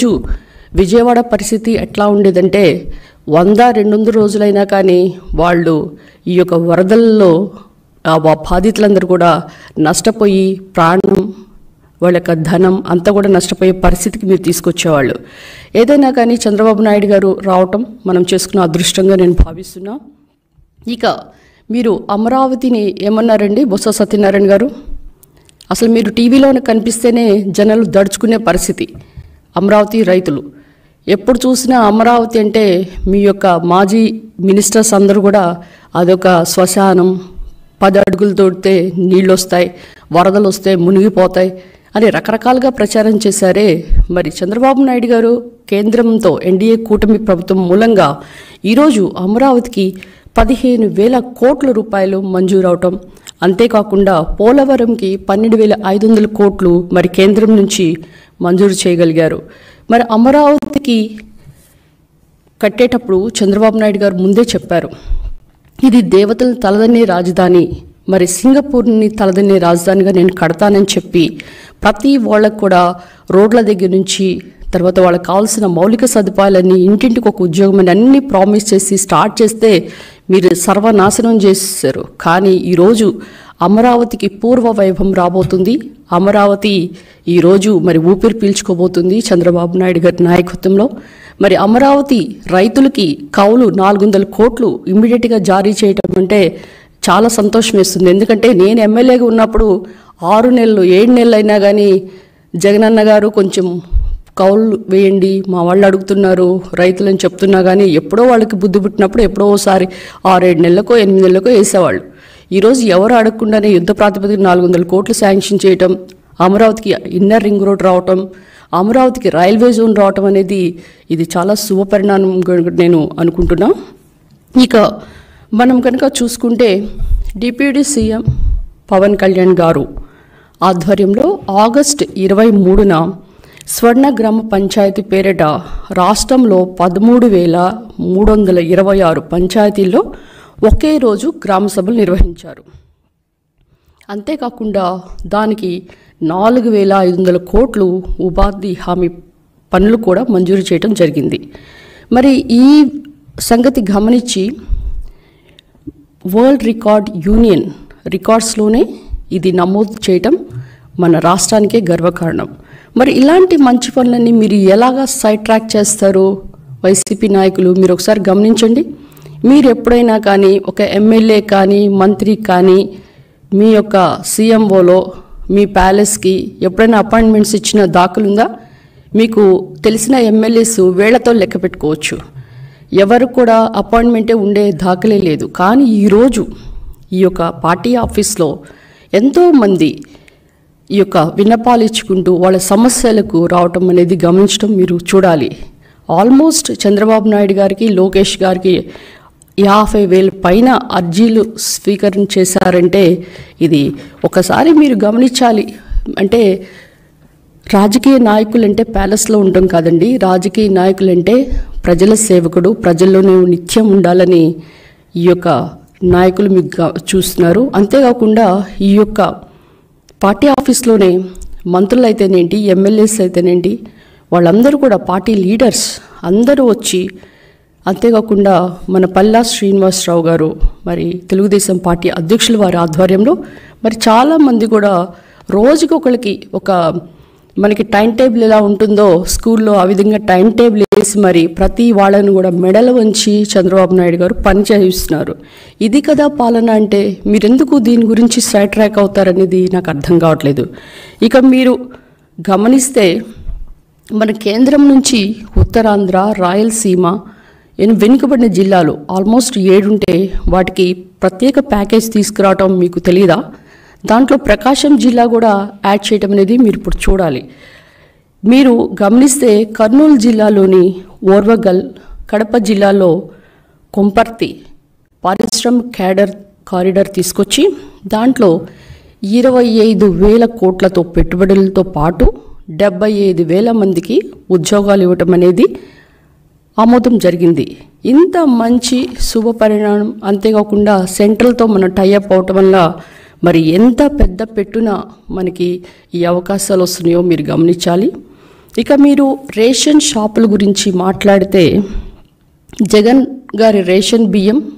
రోజు విజయవాడ పరిస్థితి ఎట్లా ఉండేదంటే వంద రెండు వందల రోజులైనా కానీ వాళ్ళు ఈ యొక్క వరదల్లో ఆ వా- బాధితులందరూ కూడా నష్టపోయి ప్రాణం వాళ్ళ యొక్క ధనం అంతా కూడా నష్టపోయే పరిస్థితికి మీరు తీసుకొచ్చేవాళ్ళు ఏదైనా కానీ చంద్రబాబు నాయుడు గారు రావటం మనం చేసుకున్న అదృష్టంగా నేను భావిస్తున్నా ఇక మీరు అమరావతిని ఏమన్నారండి బొత్స సత్యనారాయణ గారు అసలు మీరు టీవీలోనే కనిపిస్తేనే జనాలు దడుచుకునే పరిస్థితి అమరావతి రైతులు ఎప్పుడు చూసినా అమరావతి అంటే మీ యొక్క మాజీ మినిస్టర్స్ అందరూ కూడా అదొక శ్మశానం పది అడుగులు తోడితే నీళ్ళు వస్తాయి వరదలు వస్తే మునిగిపోతాయి అని రకరకాలుగా ప్రచారం చేశారే మరి చంద్రబాబు నాయుడు గారు కేంద్రంతో ఎన్డీఏ కూటమి ప్రభుత్వం మూలంగా ఈరోజు అమరావతికి పదిహేను వేల కోట్ల రూపాయలు మంజూరవటం అంతేకాకుండా పోలవరంకి పన్నెండు వేల ఐదు వందల కోట్లు మరి కేంద్రం నుంచి మంజూరు చేయగలిగారు మరి అమరావతికి కట్టేటప్పుడు చంద్రబాబు నాయుడు గారు ముందే చెప్పారు ఇది దేవతల తలదన్నే రాజధాని మరి సింగపూర్ని తలదన్నే రాజధానిగా నేను కడతానని చెప్పి ప్రతి వాళ్ళకు కూడా రోడ్ల దగ్గర నుంచి తర్వాత వాళ్ళకి కావాల్సిన మౌలిక సదుపాయాలన్నీ ఇంటింటికి ఒక ఉద్యోగం అని అన్ని ప్రామిస్ చేసి స్టార్ట్ చేస్తే మీరు సర్వనాశనం చేశారు కానీ ఈరోజు అమరావతికి పూర్వ వైభవం రాబోతుంది అమరావతి ఈరోజు మరి ఊపిరి పీల్చుకోబోతుంది చంద్రబాబు నాయుడు గారి నాయకత్వంలో మరి అమరావతి రైతులకి కౌలు నాలుగు వందల కోట్లు ఇమ్మీడియట్గా జారీ చేయటం అంటే చాలా సంతోషం వేస్తుంది ఎందుకంటే నేను ఎమ్మెల్యేగా ఉన్నప్పుడు ఆరు నెలలు ఏడు నెలలు అయినా కానీ జగనన్న గారు కొంచెం కౌలు వేయండి మా వాళ్ళు అడుగుతున్నారు రైతులని చెప్తున్నా కానీ ఎప్పుడో వాళ్ళకి బుద్ధి పుట్టినప్పుడు ఎప్పుడో ఒకసారి ఆరేడు నెలలకో ఎనిమిది నెలలకో వేసేవాళ్ళు ఈరోజు ఎవరు అడగకుండానే యుద్ధ ప్రాతిపదిక నాలుగు వందల కోట్లు శాంక్షన్ చేయటం అమరావతికి ఇన్నర్ రింగ్ రోడ్ రావటం అమరావతికి రైల్వే జోన్ రావటం అనేది ఇది చాలా శుభపరిణామంగా నేను అనుకుంటున్నా ఇక మనం కనుక చూసుకుంటే డిప్యూటీ సీఎం పవన్ కళ్యాణ్ గారు ఆధ్వర్యంలో ఆగస్ట్ ఇరవై మూడున స్వర్ణ గ్రామ పంచాయతీ పేరిట రాష్ట్రంలో పదమూడు వేల మూడు వందల ఇరవై ఆరు పంచాయతీల్లో ఒకే రోజు గ్రామ సభలు నిర్వహించారు అంతేకాకుండా దానికి నాలుగు వేల ఐదు వందల కోట్లు ఉపాధి హామీ పనులు కూడా మంజూరు చేయడం జరిగింది మరి ఈ సంగతి గమనించి వరల్డ్ రికార్డ్ యూనియన్ రికార్డ్స్లోనే ఇది నమోదు చేయటం మన రాష్ట్రానికే గర్వకారణం మరి ఇలాంటి మంచి పనులన్నీ మీరు ఎలాగా సైడ్ ట్రాక్ చేస్తారు వైసీపీ నాయకులు మీరు ఒకసారి గమనించండి మీరు ఎప్పుడైనా కానీ ఒక ఎమ్మెల్యే కానీ మంత్రి కానీ మీ యొక్క సీఎంఓలో మీ ప్యాలెస్కి ఎప్పుడైనా అపాయింట్మెంట్స్ ఇచ్చిన దాఖలుందా మీకు తెలిసిన ఎమ్మెల్యేస్ వేళ్లతో లెక్క పెట్టుకోవచ్చు ఎవరు కూడా అపాయింట్మెంటే ఉండే దాఖలే లేదు కానీ ఈరోజు ఈ యొక్క పార్టీ ఆఫీస్లో ఎంతోమంది ఈ యొక్క విన్నపాలు ఇచ్చుకుంటూ వాళ్ళ సమస్యలకు రావటం అనేది గమనించడం మీరు చూడాలి ఆల్మోస్ట్ చంద్రబాబు నాయుడు గారికి లోకేష్ గారికి యాభై వేల పైన అర్జీలు స్వీకరణ చేశారంటే ఇది ఒకసారి మీరు గమనించాలి అంటే రాజకీయ నాయకులంటే ప్యాలెస్లో ఉండడం కాదండి రాజకీయ నాయకులంటే ప్రజల సేవకుడు ప్రజల్లోనే నిత్యం ఉండాలని ఈ యొక్క నాయకులు మీకు గా- చూస్తున్నారు అంతేకాకుండా ఈ యొక్క పార్టీ ఆఫీస్లోనే మంత్రులు అయితేనేంటి ఎమ్మెల్యేస్ అయితేనేంటి వాళ్ళందరూ కూడా పార్టీ లీడర్స్ అందరూ వచ్చి అంతేకాకుండా మన పల్లా శ్రీనివాసరావు గారు మరి తెలుగుదేశం పార్టీ అధ్యక్షుల వారి ఆధ్వర్యంలో మరి చాలామంది కూడా రోజుకి ఒకరికి ఒక మనకి టైం టేబుల్ ఎలా ఉంటుందో స్కూల్లో ఆ విధంగా టైం టేబుల్ వేసి మరి ప్రతి వాళ్ళని కూడా మెడలు వంచి చంద్రబాబు నాయుడు గారు పని చేయిస్తున్నారు ఇది కదా పాలన అంటే మీరెందుకు దీని గురించి సైడ్ ట్రాక్ అవుతారనేది నాకు అర్థం కావట్లేదు ఇక మీరు గమనిస్తే మన కేంద్రం నుంచి ఉత్తరాంధ్ర రాయలసీమ ఎన్ వెనుకబడిన జిల్లాలు ఆల్మోస్ట్ ఏడుంటే వాటికి ప్రత్యేక ప్యాకేజ్ తీసుకురావటం మీకు తెలియదా దాంట్లో ప్రకాశం జిల్లా కూడా యాడ్ చేయటం అనేది మీరు ఇప్పుడు చూడాలి మీరు గమనిస్తే కర్నూలు జిల్లాలోని ఓర్వగల్ కడప జిల్లాలో కొంపర్తి పారిశ్రామిక క్యాడర్ కారిడార్ తీసుకొచ్చి దాంట్లో ఇరవై ఐదు వేల కోట్లతో పెట్టుబడులతో పాటు డెబ్బై ఐదు వేల మందికి ఉద్యోగాలు ఇవ్వటం అనేది ఆమోదం జరిగింది ఇంత మంచి శుభ పరిణామం అంతేకాకుండా సెంట్రల్తో మనం టైఅప్ అవటం వల్ల మరి ఎంత పెద్ద పెట్టున మనకి ఈ అవకాశాలు వస్తున్నాయో మీరు గమనించాలి ఇక మీరు రేషన్ షాపుల గురించి మాట్లాడితే జగన్ గారి రేషన్ బియ్యం